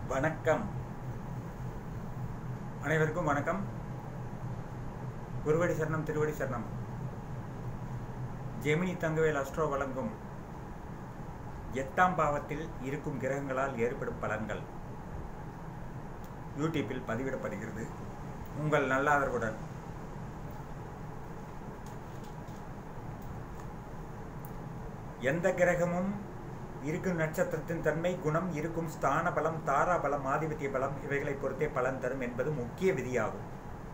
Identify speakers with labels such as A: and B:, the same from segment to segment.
A: வணக்கம் அனைவருக்கும் வணக்கம் குருவடி சரணம் திருவடி சரணம் ஜெமினி தங்கவேல் அஸ்ட்ரோ வழங்கும் எட்டாம் பாவத்தில் இருக்கும் கிரகங்களால் ஏற்படும் பலன்கள் யூடியூப்பில் பதிவிடப்படுகிறது உங்கள் நல்ல ஆதரவுடன் எந்த கிரகமும் இருக்கும் நட்சத்திரத்தின் தன்மை குணம் இருக்கும் ஸ்தான பலம் தாரா பலம் ஆதிபத்திய பலம் இவைகளை பொறுத்தே பலன் தரும் என்பது முக்கிய விதியாகும்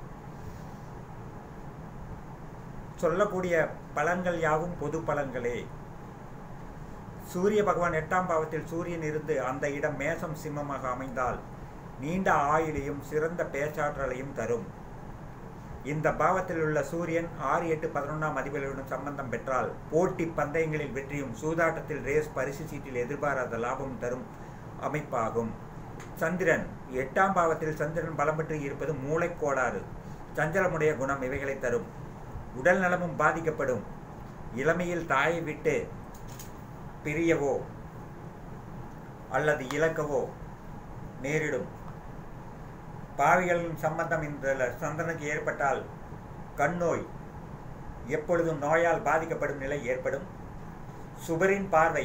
A: சொல்லக்கூடிய பலன்கள் யாவும் பொது பலன்களே சூரிய பகவான் எட்டாம் பாவத்தில் சூரியன் இருந்து அந்த இடம் மேசம் சிம்மமாக அமைந்தால் நீண்ட ஆயுளையும் சிறந்த பேச்சாற்றலையும் தரும் இந்த பாவத்தில் உள்ள சூரியன் ஆறு எட்டு பதினொன்றாம் அதிபர்களுடன் சம்பந்தம் பெற்றால் போட்டி பந்தயங்களில் வெற்றியும் சூதாட்டத்தில் ரேஸ் பரிசு சீட்டில் எதிர்பாராத லாபம் தரும் அமைப்பாகும் சந்திரன் எட்டாம் பாவத்தில் சந்திரன் பலம் பெற்று இருப்பது மூளைக்கோளாறு சஞ்சலமுடைய குணம் இவைகளை தரும் உடல் நலமும் பாதிக்கப்படும் இளமையில் தாயை விட்டு பிரியவோ அல்லது இழக்கவோ நேரிடும் பாவிகளின் சம்பந்தம் இந்த சந்திரனுக்கு ஏற்பட்டால் கண் நோய் எப்பொழுதும் நோயால் பாதிக்கப்படும் நிலை ஏற்படும் சுபரின் பார்வை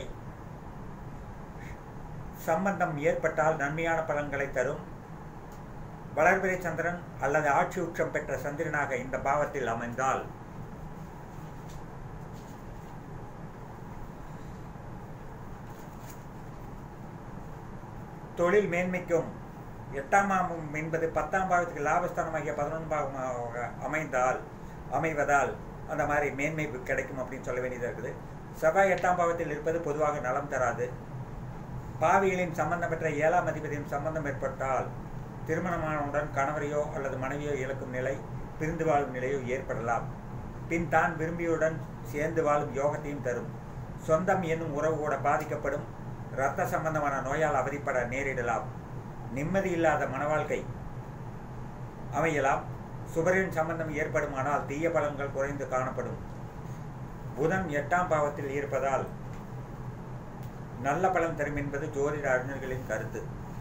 A: சம்பந்தம் ஏற்பட்டால் நன்மையான பலன்களை தரும் வளர்பிறை சந்திரன் அல்லது ஆட்சி உச்சம் பெற்ற சந்திரனாக இந்த பாவத்தில் அமைந்தால் தொழில் மேன்மைக்கும் எட்டாம் பாவம் என்பது பத்தாம் பாவத்துக்கு லாபஸ்தானமாகிய பதினொன்று பாவமாக அமைந்தால் அமைவதால் அந்த மாதிரி மேன்மை கிடைக்கும் அப்படின்னு சொல்ல வேண்டியதாக இருக்குது செவ்வாய் எட்டாம் பாவத்தில் இருப்பது பொதுவாக நலம் தராது பாவிகளின் சம்பந்தம் பெற்ற ஏழாம் அதிபதியின் சம்பந்தம் ஏற்பட்டால் திருமணமானவுடன் கணவரையோ அல்லது மனைவியோ இழக்கும் நிலை பிரிந்து வாழும் நிலையோ ஏற்படலாம் பின் தான் விரும்பியுடன் சேர்ந்து வாழும் யோகத்தையும் தரும் சொந்தம் என்னும் உறவு கூட பாதிக்கப்படும் இரத்த சம்பந்தமான நோயால் அவதிப்பட நேரிடலாம் நிம்மதி இல்லாத மனவாழ்க்கை அமையலாம் சுபரின் சம்பந்தம் ஏற்படுமானால் தீய பலன்கள் குறைந்து காணப்படும் புதன் எட்டாம் பாவத்தில் இருப்பதால் நல்ல பலன் தரும் என்பது ஜோதிட அறிஞர்களின் கருத்து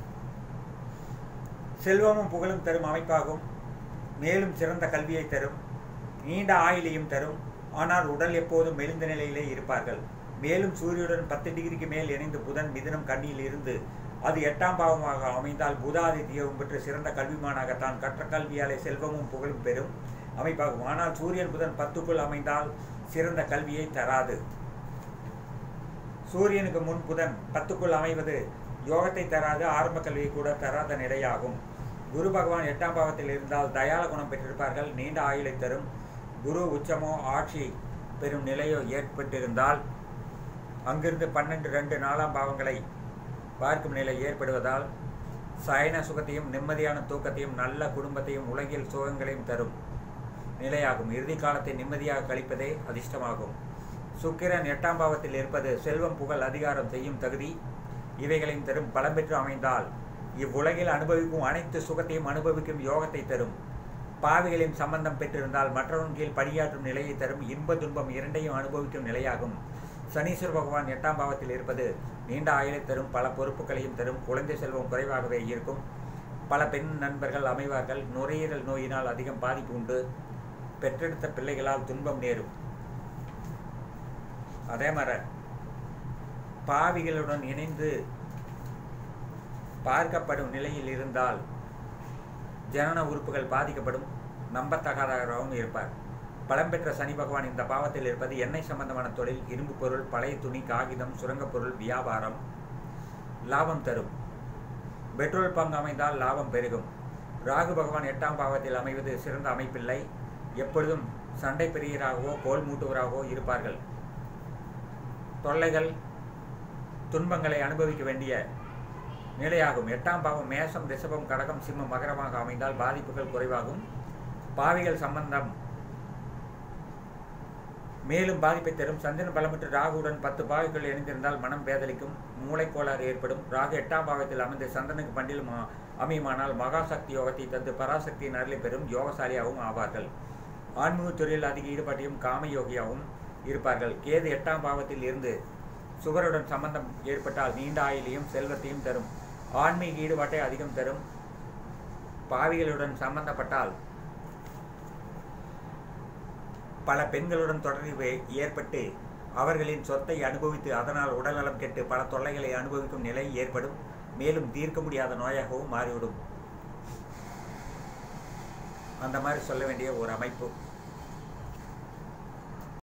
A: செல்வமும் புகழும் தரும் அமைப்பாகும் மேலும் சிறந்த கல்வியை தரும் நீண்ட ஆயுளையும் தரும் ஆனால் உடல் எப்போதும் மெலிந்த நிலையிலே இருப்பார்கள் மேலும் சூரியனுடன் பத்து டிகிரிக்கு மேல் இணைந்து புதன் மிதனம் கண்ணியில் இருந்து அது எட்டாம் பாவமாக அமைந்தால் புதாதித்யவும் பெற்று சிறந்த கல்விமானாக தான் கற்ற கல்வியாலே செல்வமும் புகழும் பெறும் அமைப்பாகும் ஆனால் சூரியன் புதன் பத்துக்குள் அமைந்தால் சிறந்த கல்வியை தராது சூரியனுக்கு முன் புதன் பத்துக்குள் அமைவது யோகத்தை தராது ஆரம்ப கல்வியை கூட தராத நிலையாகும் குரு பகவான் எட்டாம் பாவத்தில் இருந்தால் தயால குணம் பெற்றிருப்பார்கள் நீண்ட ஆயுளை தரும் குரு உச்சமோ ஆட்சி பெறும் நிலையோ ஏற்பட்டிருந்தால் அங்கிருந்து பன்னெண்டு ரெண்டு நாலாம் பாவங்களை பார்க்கும் நிலை ஏற்படுவதால் சயன சுகத்தையும் நிம்மதியான தூக்கத்தையும் நல்ல குடும்பத்தையும் உலகில் சுகங்களையும் தரும் நிலையாகும் இறுதி காலத்தை நிம்மதியாக கழிப்பதே அதிர்ஷ்டமாகும் சுக்கிரன் எட்டாம் பாவத்தில் இருப்பது செல்வம் புகழ் அதிகாரம் செய்யும் தகுதி இவைகளையும் தரும் பலம் பெற்று அமைந்தால் இவ்வுலகில் அனுபவிக்கும் அனைத்து சுகத்தையும் அனுபவிக்கும் யோகத்தை தரும் பாவிகளின் சம்பந்தம் பெற்றிருந்தால் மற்றவன் கீழ் பணியாற்றும் நிலையை தரும் இன்ப துன்பம் இரண்டையும் அனுபவிக்கும் நிலையாகும் சனீஸ்வர பகவான் எட்டாம் பாவத்தில் இருப்பது நீண்ட ஆயுளை தரும் பல பொறுப்புகளையும் தரும் குழந்தை செல்வம் குறைவாகவே இருக்கும் பல பெண் நண்பர்கள் அமைவார்கள் நுரையீரல் நோயினால் அதிகம் பாதிப்பு உண்டு பெற்றெடுத்த பிள்ளைகளால் துன்பம் நேரும் அதே மாதிரி பாவிகளுடன் இணைந்து பார்க்கப்படும் நிலையில் இருந்தால் ஜனன உறுப்புகள் பாதிக்கப்படும் நம்பத்தகாதவராகவும் இருப்பார் பலம் பெற்ற சனி பகவான் இந்த பாவத்தில் இருப்பது எண்ணெய் சம்பந்தமான தொழில் இரும்பு பொருள் பழைய துணி காகிதம் சுரங்கப் பொருள் வியாபாரம் லாபம் தரும் பெட்ரோல் பங்கு அமைந்தால் லாபம் பெருகும் ராகு பகவான் எட்டாம் பாவத்தில் அமைவது சிறந்த அமைப்பில்லை எப்பொழுதும் சண்டை பிரியராகவோ கோல் மூட்டுவராகவோ இருப்பார்கள் தொல்லைகள் துன்பங்களை அனுபவிக்க வேண்டிய நிலையாகும் எட்டாம் பாவம் மேசம் ரிஷபம் கடகம் சிம்மம் மகரமாக அமைந்தால் பாதிப்புகள் குறைவாகும் பாவிகள் சம்பந்தம் மேலும் பாதிப்பை தரும் சந்திரன் பலமற்ற ராகுவுடன் பத்து பாவிகள் இணைந்திருந்தால் மனம் வேதலிக்கும் மூளைக்கோளாறு ஏற்படும் ராகு எட்டாம் பாவத்தில் அமைந்து சந்திரனுக்கு பண்டிலும் அமையுமானால் மகாசக்தி யோகத்தை தந்து பராசக்தியின் அருளை பெறும் யோகசாலியாகவும் ஆவார்கள் ஆன்மீகத் துறையில் அதிக ஈடுபாட்டையும் காம யோகியாகவும் இருப்பார்கள் கேது எட்டாம் பாவத்தில் இருந்து சுவருடன் சம்பந்தம் ஏற்பட்டால் நீண்ட ஆயிலையும் செல்வத்தையும் தரும் ஆன்மீக ஈடுபாட்டை அதிகம் தரும் பாவிகளுடன் சம்பந்தப்பட்டால் பல பெண்களுடன் தொடர்பு ஏற்பட்டு அவர்களின் சொத்தை அனுபவித்து அதனால் உடல்நலம் கெட்டு பல தொல்லைகளை அனுபவிக்கும் நிலை ஏற்படும் மேலும் தீர்க்க முடியாத நோயாகவும் மாறிவிடும் அந்த மாதிரி சொல்ல வேண்டிய ஒரு அமைப்பு